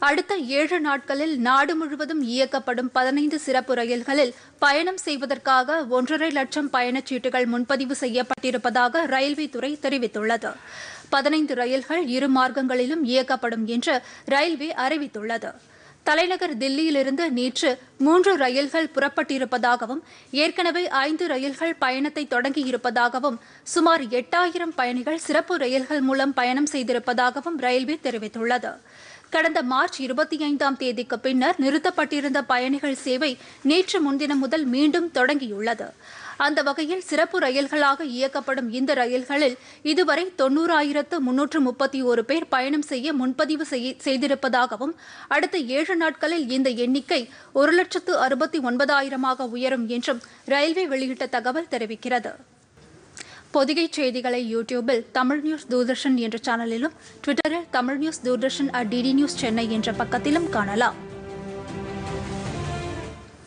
அடுத்த ஏழு நாட்களில் நாடு முழுவதும் இயக்கப்படும் பதினைந்து சிறப்பு ரயில்களில் பயணம் செய்வதற்காக ஒன்றரை லட்சம் பயணச்சீட்டுகள் முன்பதிவு செய்யப்பட்டிருப்பதாக ரயில்வே துறை தெரிவித்துள்ளது பதினைந்து ரயில்கள் இரு மார்க்கங்களிலும் இயக்கப்படும் என்று ரயில்வே அறிவித்துள்ளது தலைநகர் தில்லியிலிருந்து நேற்று மூன்று ரயில்கள் புறப்பட்டிருப்பதாகவும் ஏற்கனவே ஐந்து ரயில்கள் பயணத்தை தொடங்கியிருப்பதாகவும் சுமார் எட்டாயிரம் பயணிகள் சிறப்பு ரயில்கள் மூலம் பயணம் செய்திருப்பதாகவும் ரயில்வே தெரிவித்துள்ளது கடந்த மார்ச் இருபத்தி ஐந்தாம் தேதிக்கு பின்னர் நிறுத்தப்பட்டிருந்த பயணிகள் சேவை நேற்று முன்தினம் முதல் மீண்டும் தொடங்கியுள்ளது அந்த வகையில் சிறப்பு ரயில்களாக இயக்கப்படும் இந்த ரயில்களில் இதுவரை தொன்னூறாயிரத்து முன்னூற்று முப்பத்தி ஒரு பேர் பயணம் செய்ய முன்பதிவு செய்ய- செய்திருப்பதாகவும் அடுத்த ஏழு நாட்களில் இந்த எண்ணிக்கை ஒரு லட்சத்து அறுபத்தி ஒன்பதாயிரமாக உயரும் என்றும் ரயில்வே வெளியிட்ட தகவல் தெரிவிக்கிறது பொதிகை செய்திகளை யூடியூபில் தமிழ் நியூஸ் தூர்தர்ஷன் என்ற சேனலிலும் ட்விட்டரில் Tamil news Doordarshan at DD news Chennai என்ற பக்கத்திலும் காணலாம்